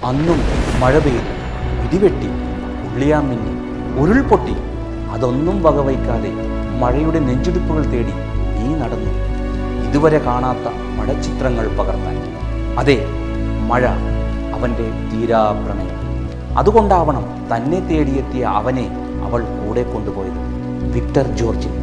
അന്നും മഴ പെയ്തു ഇടിവെട്ടി ഉള്ളിയാമിന്നി ഉരുൾപൊട്ടി അതൊന്നും വകവയ്ക്കാതെ മഴയുടെ നെഞ്ചിടിപ്പുകൾ തേടി നീ നടന്നു ഇതുവരെ കാണാത്ത മഴച്ചിത്രങ്ങൾ പകർത്താൻ അതെ മഴ അവൻ്റെ തീരാപ്രണയം അതുകൊണ്ടാവണം തന്നെ തേടിയെത്തിയ അവനെ അവൾ കൂടെ കൊണ്ടുപോയത് വിക്ടർ ജോർജിൻ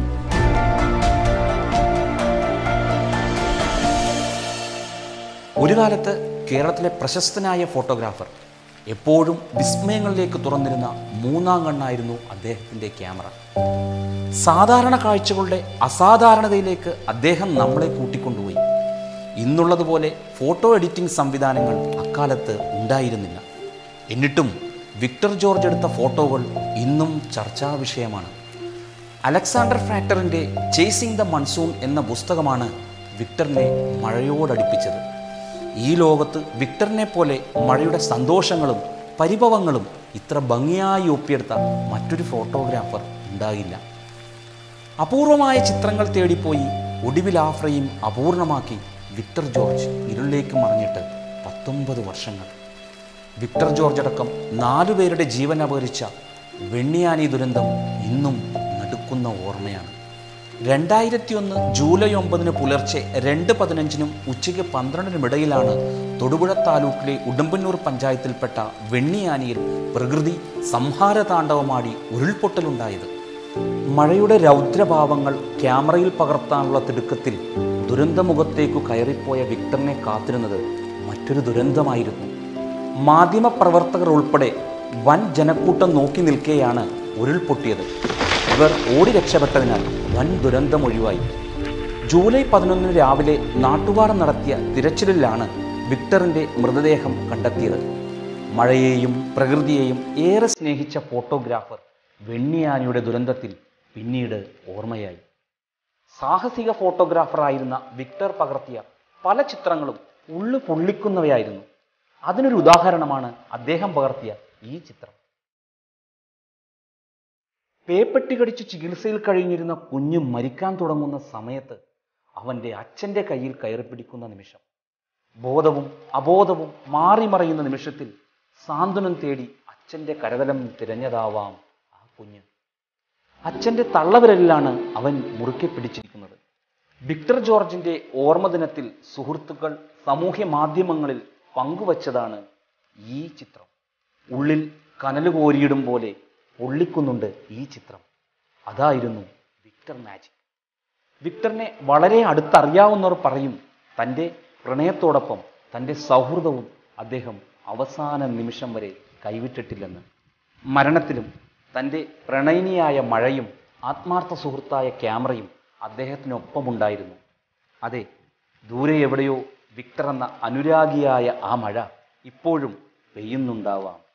ഒരു കാലത്ത് കേരളത്തിലെ പ്രശസ്തനായ ഫോട്ടോഗ്രാഫർ എപ്പോഴും വിസ്മയങ്ങളിലേക്ക് തുറന്നിരുന്ന മൂന്നാം കണ്ണായിരുന്നു അദ്ദേഹത്തിൻ്റെ ക്യാമറ സാധാരണ കാഴ്ചകളുടെ അസാധാരണതയിലേക്ക് അദ്ദേഹം നമ്മളെ കൂട്ടിക്കൊണ്ടുപോയി ഇന്നുള്ളതുപോലെ ഫോട്ടോ എഡിറ്റിംഗ് സംവിധാനങ്ങൾ അക്കാലത്ത് ഉണ്ടായിരുന്നില്ല എന്നിട്ടും വിക്ടർ ജോർജ് എടുത്ത ഫോട്ടോകൾ ഇന്നും ചർച്ചാ വിഷയമാണ് അലക്സാണ്ടർ ഫാക്ടറിൻ്റെ ചേസിംഗ് ദ മൺസൂൺ എന്ന പുസ്തകമാണ് വിക്ടറിനെ മഴയോടടുപ്പിച്ചത് ഈ ലോകത്ത് വിക്ടറിനെ പോലെ മഴയുടെ സന്തോഷങ്ങളും പരിഭവങ്ങളും ഇത്ര ഭംഗിയായി ഒപ്പിയെടുത്ത മറ്റൊരു ഫോട്ടോഗ്രാഫർ ഉണ്ടാകില്ല അപൂർവമായ ചിത്രങ്ങൾ തേടിപ്പോയി ഒടുവിൽ ആ ഫ്രെയിം അപൂർണമാക്കി വിക്ടർ ജോർജ് ഇരുളിലേക്ക് മറിഞ്ഞിട്ട് പത്തൊമ്പത് വർഷങ്ങൾ വിക്ടർ ജോർജ് അടക്കം നാലുപേരുടെ ജീവൻ അപഹരിച്ച വെണ്ണിയാനി ദുരന്തം ഇന്നും നടുക്കുന്ന ഓർമ്മയാണ് രണ്ടായിരത്തി ഒന്ന് ജൂലൈ ഒമ്പതിന് പുലർച്ചെ രണ്ട് പതിനഞ്ചിനും ഉച്ചയ്ക്ക് പന്ത്രണ്ടിനും ഇടയിലാണ് തൊടുപുഴ താലൂക്കിലെ ഉടുമ്പന്നൂർ പഞ്ചായത്തിൽപ്പെട്ട വെണ്ണിയാനിയിൽ പ്രകൃതി സംഹാര താണ്ഡവമാടി ഉരുൾപൊട്ടലുണ്ടായത് മഴയുടെ രൗദ്രഭാവങ്ങൾ ക്യാമറയിൽ പകർത്താനുള്ള തിടുക്കത്തിൽ ദുരന്തമുഖത്തേക്കു കയറിപ്പോയ വിക്ടറിനെ കാത്തിരുന്നത് മറ്റൊരു ദുരന്തമായിരുന്നു മാധ്യമപ്രവർത്തകർ ഉൾപ്പെടെ വൻ ജനക്കൂട്ടം നോക്കി നിൽക്കെയാണ് ഉരുൾപൊട്ടിയത് ഇവർ ഓടി രക്ഷപ്പെട്ടതിനാൽ വൻ ദുരന്തം ഒഴിവായി ജൂലൈ പതിനൊന്നിന് രാവിലെ നാട്ടുകാർ നടത്തിയ തിരച്ചിലിലാണ് വിക്ടറിന്റെ മൃതദേഹം കണ്ടെത്തിയത് മഴയെയും പ്രകൃതിയെയും ഏറെ സ്നേഹിച്ച ഫോട്ടോഗ്രാഫർ വെണ്ണിയാനിയുടെ ദുരന്തത്തിൽ പിന്നീട് ഓർമ്മയായി സാഹസിക ഫോട്ടോഗ്രാഫറായിരുന്ന വിക്ടർ പകർത്തിയ പല ചിത്രങ്ങളും ഉള്ളു പൊള്ളിക്കുന്നവയായിരുന്നു അതിനൊരു ഉദാഹരണമാണ് അദ്ദേഹം പകർത്തിയ ഈ ചിത്രം പേപ്പെട്ടി കടിച്ച് ചികിത്സയിൽ കഴിഞ്ഞിരുന്ന കുഞ്ഞ് മരിക്കാൻ തുടങ്ങുന്ന സമയത്ത് അവൻ്റെ അച്ഛൻ്റെ കയ്യിൽ കയറി പിടിക്കുന്ന നിമിഷം ബോധവും അബോധവും മാറി മറയുന്ന നിമിഷത്തിൽ സാന്ത്വനം തേടി അച്ഛൻ്റെ കരതലം തിരഞ്ഞതാവാം ആ കുഞ്ഞ് അച്ഛൻ്റെ തള്ളവിരലിലാണ് അവൻ മുറുക്കെ പിടിച്ചിരിക്കുന്നത് വിക്ടർ ജോർജിന്റെ ഓർമ്മ ദിനത്തിൽ സുഹൃത്തുക്കൾ സാമൂഹ്യ മാധ്യമങ്ങളിൽ പങ്കുവച്ചതാണ് ഈ ചിത്രം ഉള്ളിൽ കനല് കോരിയിടും പോലെ പൊള്ളിക്കുന്നുണ്ട് ഈ ചിത്രം അതായിരുന്നു വിക്ടർ മാജിക് വിക്ടറിനെ വളരെ അടുത്തറിയാവുന്നവർ പറയും തൻ്റെ പ്രണയത്തോടൊപ്പം തൻ്റെ സൗഹൃദവും അദ്ദേഹം അവസാന നിമിഷം വരെ കൈവിട്ടിട്ടില്ലെന്ന് മരണത്തിലും തൻ്റെ പ്രണയിനിയായ മഴയും ആത്മാർത്ഥ സുഹൃത്തായ ക്യാമറയും അദ്ദേഹത്തിനൊപ്പമുണ്ടായിരുന്നു അതെ ദൂരെ എവിടെയോ വിക്ടർ എന്ന അനുരാഗിയായ ആ മഴ ഇപ്പോഴും പെയ്യുന്നുണ്ടാവാം